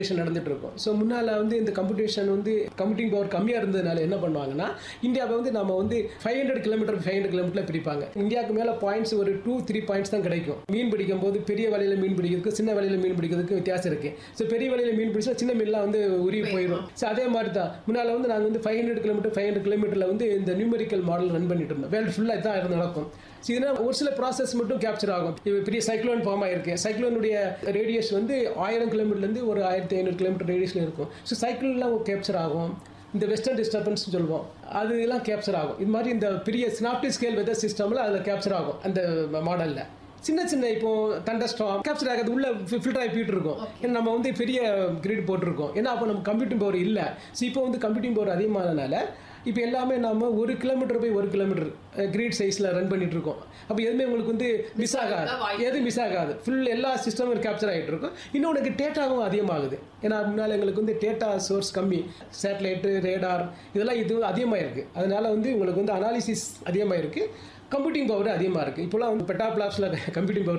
நடந்துட்டு இருக்கும் ஸோ முன்னால வந்து இந்த கம்ப்யூட்டேஷன் வந்து கம்ப்யூட்டிங் பவர் கம்மியா இருந்ததுனால என்ன பண்ணுவாங்கன்னா இந்தியாவை வந்து நம்ம வந்து five hundred kilometre five hundred kilometre பிரிப்பாங்க இந்தியாவுக்கு மேல பாயிண்ட்ஸ் ஒரு டூ த்ரீ பாயிண்ட்ஸ் தான் கிடைக்கும் மீன் பிடிக்கும் போது பெரிய வலையில மீன் பிடிக்கிறதுக்கு சின்ன வலையில மீன் பிடிக்கிறதுக்கு வித்தியாசம் இருக்கு ஸோ பெரிய வலையில மீன் பிடிச்சா சின்ன மீன்லாம் வந்து உருவி போயிடும் ஸோ அதே மாதிரி தான் முன்னால வந்து நாங்கள் வந்து five hundred kilometre five hundred கிலோமீட்டர்ல வந்து இந்த நியூமெரிக்கல் மாடல் ரன் பண்ணிட்டு இருந்தோம் வேர்ல்டு ஃபுல்லாக இதான் நடக்கும் ஸோ இதனால் ஒரு சில ப்ராசஸ் மட்டும் கேப்சர் ஆகும் இப்போ பெரிய சைக்ளோன் ஃபார்ம் ஆயிருக்கு சைக்ளோனுடைய ரேடியஸ் வந்து ஆயிரம் கிலோமீட்டர்லேருந்து ஒரு ஆயிரத்தி ஐநூறு கிலோமீட்டர் ரேடியஸில் இருக்கும் ஸோ சைக்ளோன்லாம் கேப்சர் ஆகும் இந்த வெஸ்டர்ன் டிஸ்டர்பன்ஸ் சொல்லுவோம் அது எல்லாம் கேப்சர் ஆகும் இது மாதிரி இந்த பெரிய ஸ்னாப்டி ஸ்கேல் வெதர் சிஸ்டமில் அதில் கேப்சர் ஆகும் அந்த மாடலில் சின்ன சின்ன இப்போ தண்டஸ்டாம் கேப்சர் ஆகிறது உள்ள ஃபில்டர் ஆகி போயிட்டு இருக்கும் ஏன்னா நம்ம வந்து பெரிய கிரிட் போட்டிருக்கோம் ஏன்னா அப்போ நம்ம கம்ப்யூட்டிங் பவர் இல்லை ஸோ இப்போ வந்து கம்ப்யூட்டிங் பவர் அதிகமானதுனால இப்போ எல்லாமே நாம ஒரு கிலோமீட்டர் போய் ஒரு கிலோமீட்டர் கிரீட் சைஸில் ரன் பண்ணிட்டு இருக்கோம் அப்போ எதுவுமே உங்களுக்கு வந்து மிஸ் ஆகாது எதுவும் மிஸ் ஆகாது ஃபுல் எல்லா சிஸ்டமும் கேப்சர் ஆகிட்டு இருக்கும் இன்னொன்று டேட்டாவும் அதிகமாகுது ஏன்னா முன்னால் எங்களுக்கு வந்து டேட்டா சோர்ஸ் கம்மி சேட்டலைட்டு ரேடார் இதெல்லாம் இது அதிகமாக இருக்குது அதனால வந்து உங்களுக்கு வந்து அனாலிசிஸ் அதிகமாக இருக்குது கம்ப்யூட்டிங் பவர் அதிகமாக இருக்குது இப்போலாம் வந்து பெட்டா பிளாப்ஸில் கம்ப்யூட்டிங் பவர்